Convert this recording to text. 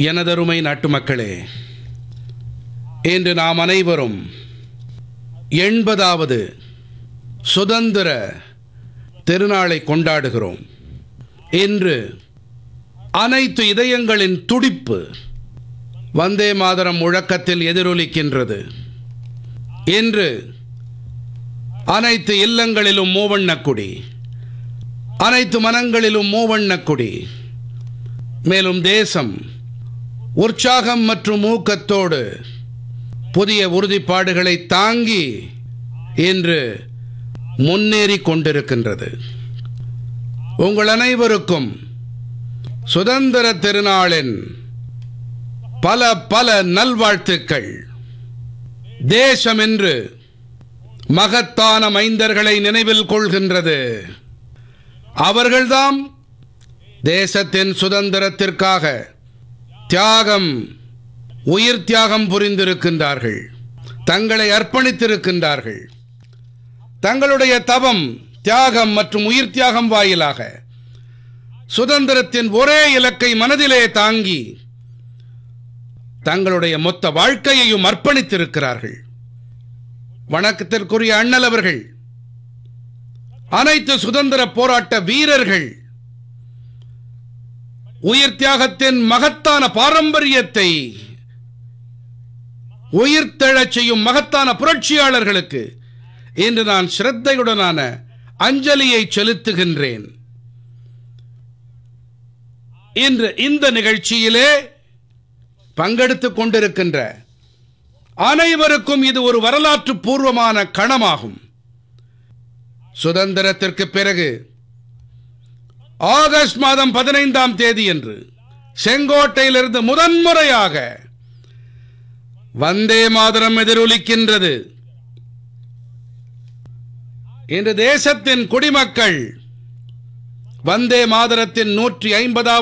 எனதருமை நாட்டுமக்களே இன்று நாம் அனைவரும் எண்பதாவது சுதந்திர திருநாளை கொண்டாடுகிறோம் இன்று அனைத்து இதயங்களின் துடிப்பு வந்தே மாதரம் முழக்கத்தில் எதிரொலிக்கின்றது இன்று அனைத்து இல்லங்களிலும் மூவண்ணக் கொடி அனைத்து மனங்களிலும் மூவண்ணக் கொடி மேலும் தேசம் உற்சாகம் மற்றும் ஊக்கத்தோடு புதிய உறுதிப்பாடுகளை தாங்கி இன்று முன்னேறி கொண்டிருக்கின்றது உங்கள் அனைவருக்கும் சுதந்திர திருநாளின் பல பல நல்வாழ்த்துக்கள் தேசம் என்று மகத்தான மைந்தர்களை நினைவில் கொள்கின்றது அவர்கள்தாம் தேசத்தின் சுதந்திரத்திற்காக தியாகம் உயிர் தியாகம் புரிந்திருக்கின்றார்கள் தங்களை அர்ப்பணித்திருக்கின்றார்கள் தங்களுடைய தவம் தியாகம் மற்றும் உயிர் தியாகம் வாயிலாக சுதந்திரத்தின் ஒரே இலக்கை மனதிலே தாங்கி தங்களுடைய மொத்த வாழ்க்கையையும் அர்ப்பணித்திருக்கிறார்கள் வணக்கத்திற்குரிய அண்ணல் அவர்கள் அனைத்து சுதந்திர போராட்ட வீரர்கள் உயிர் தியாகத்தின் மகத்தான பாரம்பரியத்தை உயிர்த்தெழச் செய்யும் மகத்தான புரட்சியாளர்களுக்கு இன்று நான் சிரத்தையுடனான அஞ்சலியை செலுத்துகின்றேன் இன்று இந்த நிகழ்ச்சியிலே பங்கெடுத்துக் கொண்டிருக்கின்ற அனைவருக்கும் இது ஒரு வரலாற்று பூர்வமான கணமாகும் சுதந்திரத்திற்கு பிறகு ஆகஸ்ட் மாதம் பதினைந்தாம் தேதி என்று செங்கோட்டையிலிருந்து முதன்முறையாக வந்தே மாதரம் எதிரொலிக்கின்றது இன்று தேசத்தின் குடிமக்கள் வந்தே மாதரத்தின் நூற்றி ஐம்பதாவது